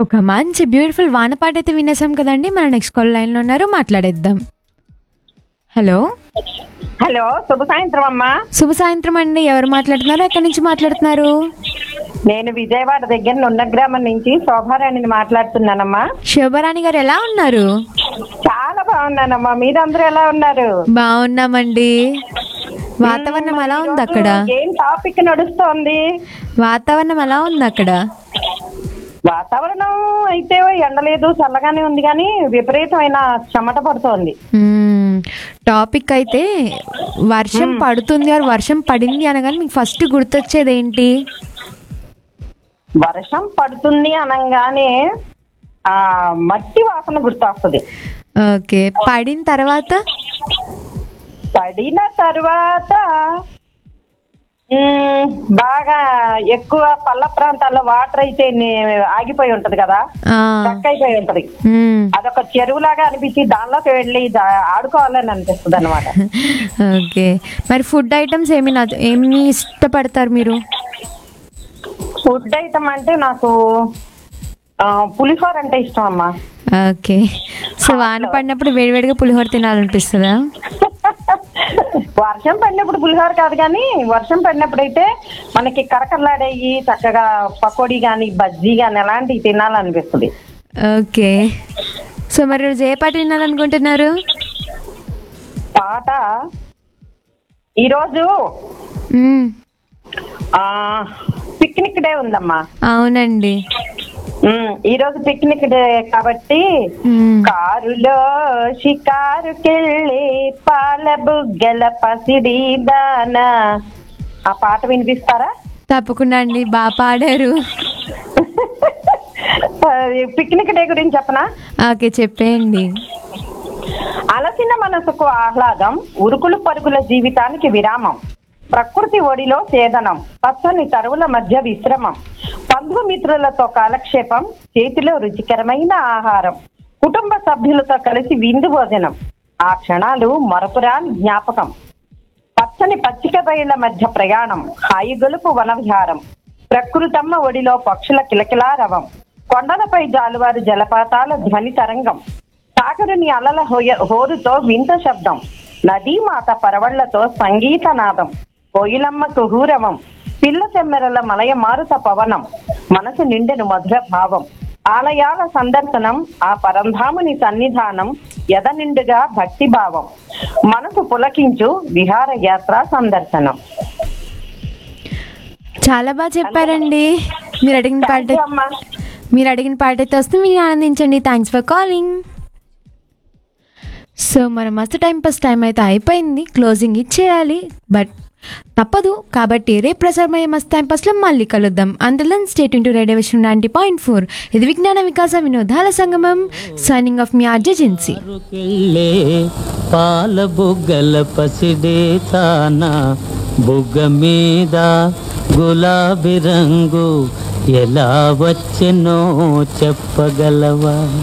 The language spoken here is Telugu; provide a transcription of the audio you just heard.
ఒక మంచి బ్యూటిఫుల్ వానపాట అయితే వినేసాం కదండి మన నెక్స్ట్ కాల్ లైన్లో ఉన్నారు మాట్లాడేద్దాం హలో హలో శుభ సాయంత్రం అమ్మా శుభ సాయంత్రం అండి ఎవరు మాట్లాడుతున్నారు ఎక్కడి నుంచి మాట్లాడుతున్నారు నేను విజయవాడ దగ్గర నున్న గ్రామం నుంచి శోభారాణిని మాట్లాడుతున్నానమ్మా శోభరాణి గారు ఎలా ఉన్నారు చాలా బాగున్నానమ్మా మీరందరూ ఎలా ఉన్నారు బాగున్నామండి వాతావరణం ఎలా ఉంది అక్కడ ఏం టాపిక్ నడుస్తోంది వాతావరణం ఎలా ఉంది అక్కడ వాతావరణం అయితే ఎండలేదు చల్లగానే ఉంది కానీ విపరీతమైన చెమట పడుతోంది మ్మ్. టాపిక్ అయితే వర్షం పడుతుంది ఆర్ వర్షం పడింది అనగానే మీకు ఫస్ట్ గుర్తొచ్చేది ఏంటి వర్షం పడుతుంది అనగానే ఆ మట్టి వాసన గుర్తొస్తుంది ఓకే పడిన తర్వాత పడిన తర్వాత మ్, బాగా ఎక్కువ పల్ల ప్రాంతాల్లో వాటర్ అయితే నే- ఆగిపోయి ఉంటది కదా ఆ, స్టక్ అయిపోయి ఉంటది మ్మ్. అదొక చెరువులాగా అనిపించి దానిలోకి వెళ్ళి దా- ఆడుకోవాలని అనిపిస్తుంది అనమాట ఓకే మరి ఫుడ్ ఐటమ్స్ ఏమి నచ్చ- ఏమి ఇష్టపడతారు మీరు ఫుడ్ ఐటమ్ అంటే నాకు ఆ, పులిహోర అంటే ఇష్టం అమ్మా ఓకే సో వాన పడినప్పుడు వేడివేడిగా పులిహోర తినాలనిపిస్తుందా వర్షం పడినప్పుడు పులిహోర కాదు కానీ వర్షం పడినప్పుడు అయితే మనకి కరకరలాడేవి చక్కగా పకోడీ కానీ బజ్జీ కానీ అలాంటివి తినాలనిపిస్తుంది ఓకే సో మరి రోజు ఏ పాట వినాలనుకుంటున్నారు పాట ఈరోజు మ్మ్. ఆ పిక్నిక్ డే ఉందమ్మా అవునండి ఉమ్, ఈ రోజు పిక్నిక్ డే కాబట్టి మ్మ్. కారులో షికారుకెళ్ళి పాల బుగ్గల పసిడి దానా ఆ పాట వినిపిస్తారా తప్పకుండా అండి బాగా పాడారు అది పిక్నిక్ డే గురించి చెప్పనా ఓకే చెప్పేయండి అలసిన మనసుకు ఆహ్లాదం ఉరుకులు పరుగుల జీవితానికి విరామం ప్రకృతి ఒడిలో చేదనం పచ్చని తరువుల మధ్య విశ్రమం బంధుమిత్రులతో కాలక్షేపం చేతిలో రుచికరమైన ఆహారం కుటుంబ సభ్యులతో కలిసి విందు భోజనం ఆ క్షణాలు మరపురాని జ్ఞాపకం పచ్చని పచ్చిక బయళ్ల మధ్య ప్రయాణం హాయి గొలుపు వనవిహారం ప్రకృతమ్మ ఒడిలో పక్షుల కిలకిలారవం కొండలపై జాలువారు జలపాతాల ధ్వని తరంగం సాగరుని అలల హోయ హోరుతో వింత శబ్దం నదీమాత పరవళ్లతో సంగీత నాదం కోయిలమ్మ కుహూరవం పిల్ల చెమ్మెరల మలయ మారుత పవనం మనసు నిండెను మధుర భావం ఆలయాల సందర్శనం ఆ పరంధాముని సన్నిధానం ఎద నిండుగా భక్తి భావం మనసు పులకించు విహార యాత్ర సందర్శనం చాలా బాగా చెప్పారండి మీరు అడిగిన పాట Thank you అమ్మా. మీరు అడిగిన పాట అయితే వస్తే మీరు ఆనందించండి థ్యాంక్స్ ఫర్ కాలింగ్ సో మన మస్తు టైం పాస్ టైం అయితే అయిపోయింది క్లోజింగ్ ఇచ్చేయాలి బట్ తప్పదు కాబట్టి రేపు ప్రసారమయ్యే మస్తు టైం పాస్లో మళ్ళీ కలుద్దాం అందులో స్టేట్ ఇంటూ రేడియో విషయం నైంటీ పాయింట్ ఫోర్ ఇది విజ్ఞాన వికాస వినోదాల సంగమం సైనింగ్ ఆఫ్ మీ ఆర్జెన్సీ కారుకెళ్ళే పాల బుగ్గల పసిడే తాన బుగ్గ మీద గులాబీ రంగు ఎలా వచ్చెనో చెప్పగలవా